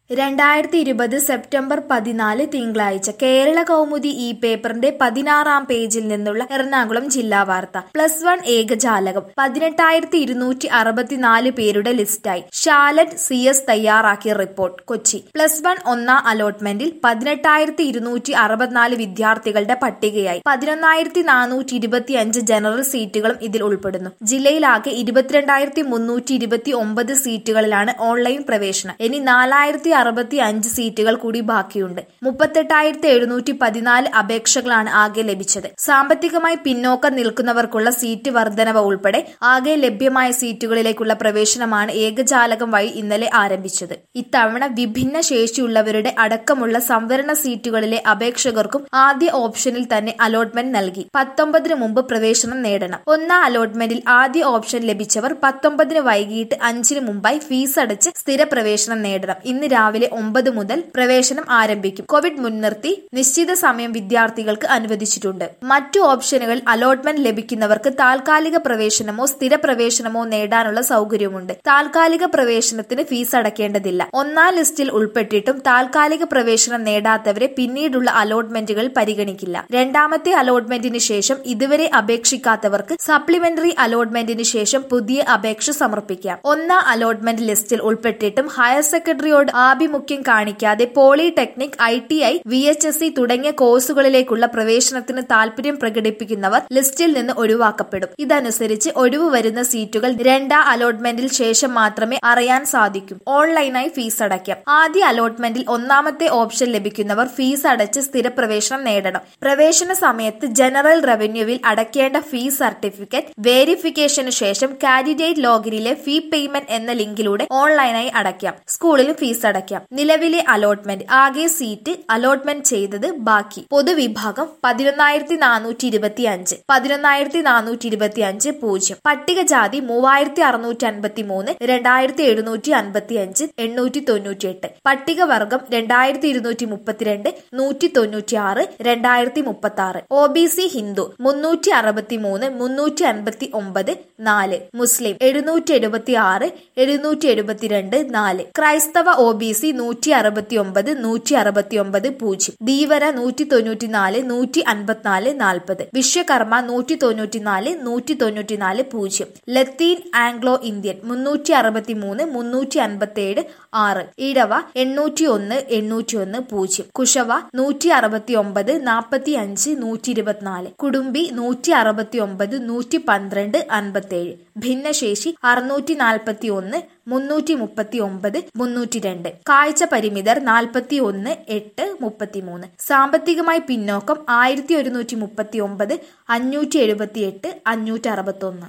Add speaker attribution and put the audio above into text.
Speaker 1: രണ്ടായിരത്തി ഇരുപത് സെപ്റ്റംബർ പതിനാല് തിങ്കളാഴ്ച കേരള കൗമുദി ഈ പേപ്പറിന്റെ പതിനാറാം പേജിൽ നിന്നുള്ള എറണാകുളം ജില്ലാ വാർത്ത പ്ലസ് വൺ ഏകജാലകം പതിനെട്ടായിരത്തി ഇരുന്നൂറ്റി അറുപത്തിനാല് പേരുടെ ലിസ്റ്റായി ഷാലറ്റ് സി എസ് തയ്യാറാക്കിയ റിപ്പോർട്ട് കൊച്ചി പ്ലസ് വൺ ഒന്നാം അലോട്ട്മെന്റിൽ പതിനെട്ടായിരത്തി ഇരുന്നൂറ്റി അറുപത്തിനാല് വിദ്യാർത്ഥികളുടെ പട്ടികയായി പതിനൊന്നായിരത്തി നാനൂറ്റി ഇരുപത്തി അഞ്ച് ജനറൽ സീറ്റുകളും ഇതിൽ ഉൾപ്പെടുന്നു ജില്ലയിലാകെ ഇരുപത്തിരണ്ടായിരത്തി മുന്നൂറ്റി ഇരുപത്തി ഒമ്പത് സീറ്റുകളിലാണ് ഓൺലൈൻ പ്രവേശനം ഇനി നാലായിരത്തി അറുപത്തി അഞ്ച് സീറ്റുകൾ കൂടി ബാക്കിയുണ്ട് മുപ്പത്തെട്ടായിരത്തി എഴുന്നൂറ്റി പതിനാല് അപേക്ഷകളാണ് ആകെ ലഭിച്ചത് സാമ്പത്തികമായി പിന്നോക്കം നിൽക്കുന്നവർക്കുള്ള സീറ്റ് വർധനവ് ഉൾപ്പെടെ ആകെ ലഭ്യമായ സീറ്റുകളിലേക്കുള്ള പ്രവേശനമാണ് ഏകജാലകം വഴി ഇന്നലെ ആരംഭിച്ചത് ഇത്തവണ വിഭിന്ന ശേഷിയുള്ളവരുടെ അടക്കമുള്ള സംവരണ സീറ്റുകളിലെ അപേക്ഷകർക്കും ആദ്യ ഓപ്ഷനിൽ തന്നെ അലോട്ട്മെന്റ് നൽകി പത്തൊമ്പതിന് മുമ്പ് പ്രവേശനം നേടണം ഒന്നാം അലോട്ട്മെന്റിൽ ആദ്യ ഓപ്ഷൻ ലഭിച്ചവർ പത്തൊമ്പതിന് വൈകിട്ട് അഞ്ചിന് മുമ്പായി ഫീസ് അടച്ച് സ്ഥിര പ്രവേശനം നേടണം ഇന്ന് രാവിലെ ഒമ്പത് മുതൽ പ്രവേശനം ആരംഭിക്കും കോവിഡ് മുൻനിർത്തി നിശ്ചിത സമയം വിദ്യാർത്ഥികൾക്ക് അനുവദിച്ചിട്ടുണ്ട് മറ്റു ഓപ്ഷനുകൾ അലോട്ട്മെന്റ് ലഭിക്കുന്നവർക്ക് താൽക്കാലിക പ്രവേശനമോ സ്ഥിര പ്രവേശനമോ നേടാനുള്ള സൗകര്യമുണ്ട് താൽക്കാലിക പ്രവേശനത്തിന് ഫീസ് അടയ്ക്കേണ്ടതില്ല ഒന്നാം ലിസ്റ്റിൽ ഉൾപ്പെട്ടിട്ടും താൽക്കാലിക പ്രവേശനം നേടാത്തവരെ പിന്നീടുള്ള അലോട്ട്മെന്റുകൾ പരിഗണിക്കില്ല രണ്ടാമത്തെ അലോട്ട്മെന്റിന് ശേഷം ഇതുവരെ അപേക്ഷിക്കാത്തവർക്ക് സപ്ലിമെന്ററി അലോട്ട്മെന്റിന് ശേഷം പുതിയ അപേക്ഷ സമർപ്പിക്കാം ഒന്നാം അലോട്ട്മെന്റ് ലിസ്റ്റിൽ ഉൾപ്പെട്ടിട്ടും ഹയർ സെക്കൻഡറിയോട് ആഭിമുഖ്യം കാണിക്കാതെ polytechnic I T I V H S C തുടങ്ങിയ കോഴ്സുകളിലേക്കുള്ള പ്രവേശനത്തിന് താൽപര്യം പ്രകടിപ്പിക്കുന്നവർ ലിസ്റ്റിൽ നിന്ന് ഒഴിവാക്കപ്പെടും ഇതനുസരിച്ച് ഒഴിവ് വരുന്ന സീറ്റുകൾ രണ്ടാം അലോട്ട്മെന്റിൽ ശേഷം മാത്രമേ അറിയാൻ സാധിക്കൂ ഓൺലൈനായി ഫീസ് അടയ്ക്കാം ആദ്യ അലോട്ട്മെന്റിൽ ഒന്നാമത്തെ ഓപ്ഷൻ ലഭിക്കുന്നവർ ഫീസ് അടച്ച് സ്ഥിരപ്രവേശനം നേടണം പ്രവേശന സമയത്ത് ജനറൽ റവന്യൂവിൽ അടയ്ക്കേണ്ട ഫീസ് സർട്ടിഫിക്കറ്റ് വേരിഫിക്കേഷന് ശേഷം കാൻഡിഡേറ്റ് ലോഗിനിലെ ഫീ പേയ്മെന്റ് എന്ന ലിങ്കിലൂടെ ഓൺലൈനായി അടയ്ക്കാം സ്കൂളിലും ഫീസ് അടയ്ക്കാം നിലവിലെ അലോട്ട്മെന്റ് ആകെ സീറ്റ് അലോട്ട്മെന്റ് ചെയ്തത് ബാക്കി പൊതുവിഭാഗം പതിനൊന്നായിരത്തി നാനൂറ്റി ഇരുപത്തി അഞ്ച് പതിനൊന്നായിരത്തി നാനൂറ്റി ഇരുപത്തി അഞ്ച് പൂജ്യം പട്ടികജാതി മൂവായിരത്തി അറുന്നൂറ്റി അൻപത്തി മൂന്ന് രണ്ടായിരത്തി എഴുന്നൂറ്റി അൻപത്തി അഞ്ച് എണ്ണൂറ്റി തൊണ്ണൂറ്റി എട്ട് പട്ടികവർഗം രണ്ടായിരത്തി ഇരുന്നൂറ്റി മുപ്പത്തിരണ്ട് നൂറ്റി തൊണ്ണൂറ്റി ആറ് രണ്ടായിരത്തി മുപ്പത്തി ആറ് ഒ ബി സി ഹിന്ദു മുന്നൂറ്റി അറുപത്തി മൂന്ന് മുന്നൂറ്റി അൻപത്തി ഒമ്പത് നാല് മുസ്ലിം എഴുന്നൂറ്റി എഴുപത്തി ആറ് എഴുന്നൂറ്റി എഴുപത്തിരണ്ട് നാല് ക്രൈസ്തവ ഒ ബി സി നൂറ്റി അറുപത്തി ഒമ്പത് നൂറ്റി അറുപത്തി ഒമ്പത് പൂജ്യം ധീവര നൂറ്റി തൊണ്ണൂറ്റി നാല് നൂറ്റി അൻപത്തിനാല് നാൽപ്പത് വിശ്വകർമ്മ നൂറ്റി തൊണ്ണൂറ്റി നാല് നൂറ്റി തൊണ്ണൂറ്റി നാല് പൂജ്യം ലത്തീൻ ആംഗ്ലോ ഇന്ത്യൻ മുന്നൂറ്റി അറുപത്തി മൂന്ന് മുന്നൂറ്റി അൻപത്തി ഏഴ് ആറ് ഇടവ എണ്ണൂറ്റി ഒന്ന് എണ്ണൂറ്റി ഒന്ന് പൂജ്യം കുശവ നൂറ്റി അറുപത്തി ഒമ്പത് നാൽപ്പത്തി അഞ്ച് നൂറ്റി ഇരുപത്തിനാല് കുടുംബി നൂറ്റി അറുപത്തി ഒമ്പത് നൂറ്റി പന്ത്രണ്ട് അൻപത്തേഴ് ഭിന്നശേഷി അറുന്നൂറ്റി നാൽപ്പത്തി ഒന്ന് മുന്നൂറ്റി മുപ്പത്തി ഒമ്പത് മുന്നൂറ്റി രണ്ട് കാഴ്ച പരിമിതർ നാൽപ്പത്തി ഒന്ന് എട്ട് മുപ്പത്തിമൂന്ന് സാമ്പത്തികമായി പിന്നോക്കം ആയിരത്തി ഒരുന്നൂറ്റി മുപ്പത്തി ഒമ്പത് അഞ്ഞൂറ്റി എഴുപത്തി എട്ട് അഞ്ഞൂറ്റി അറുപത്തി ഒന്ന്